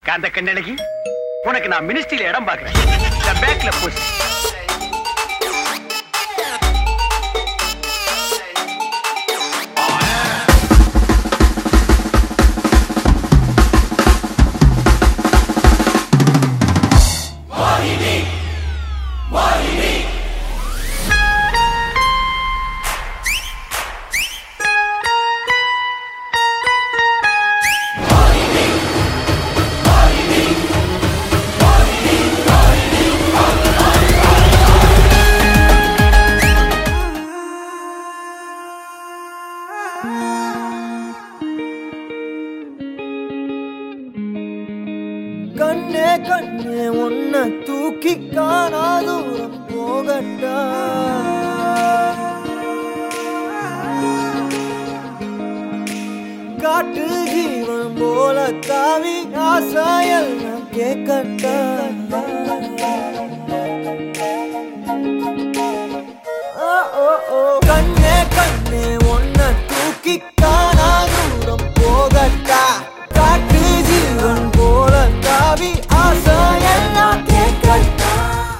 காந்த கண்ணழகி உனக்கு நான் மினிஸ்ட்ரியில இடம் பாக்குறேன் பேக்ல போஸ்ட் கண்ணே கண்ணே உன்னை தூக்கி காணா தூரம் போகட்டா காட்டு ஜீவன் போல தாவி ஆசாயல் நான் கேட்கட்டா ஓ, ஓ, ஓ. கண்ணே கண்ணே உன்னை தூக்கி காணா தூரம் போகட்டா காட்டு ஜீவன் போல தாவி ஆசாயெல்லாம் கேட்கட்டா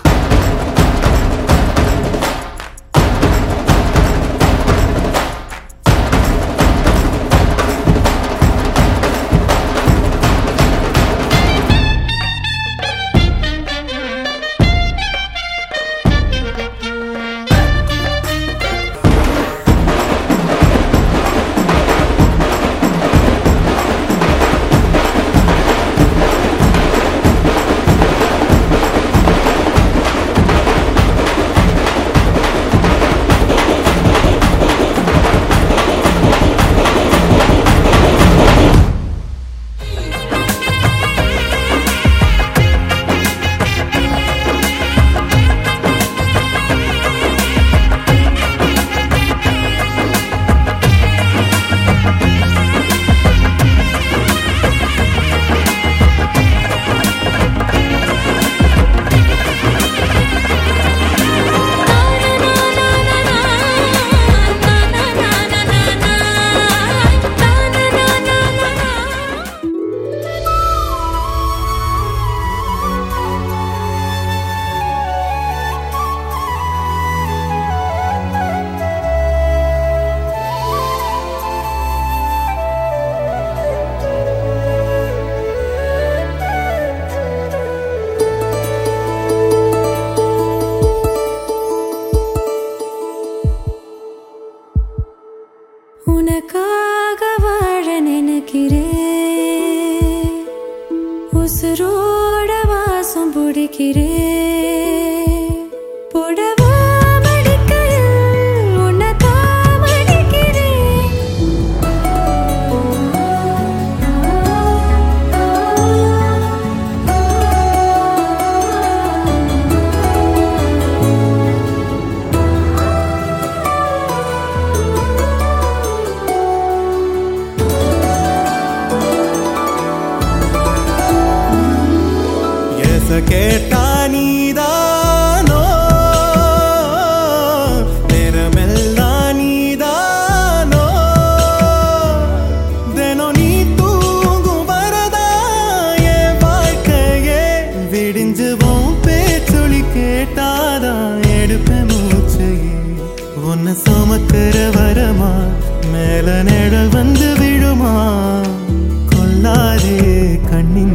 உனக்காக வாழ நினைக்கிறேன் உசுரோட வாசம் பிடிக்கிறேன் புடவா மடிக்கையில் உன்னை தான் மடிக்கிறேன் எச கேட்டா நீதானோ நேரமெல்லாம் நீதானோ தினம் நீ தூங்கும் வரதா என் வாழ்க்கையே விடிஞ்சுவோம் பேச்சொலி கேட்டாதான் எடுப்பேன் மூச்சையே உன்னை சுமக்கிற வரமா மேல நிழல் வந்து விழுமா கொல்லாதே கண்ணின்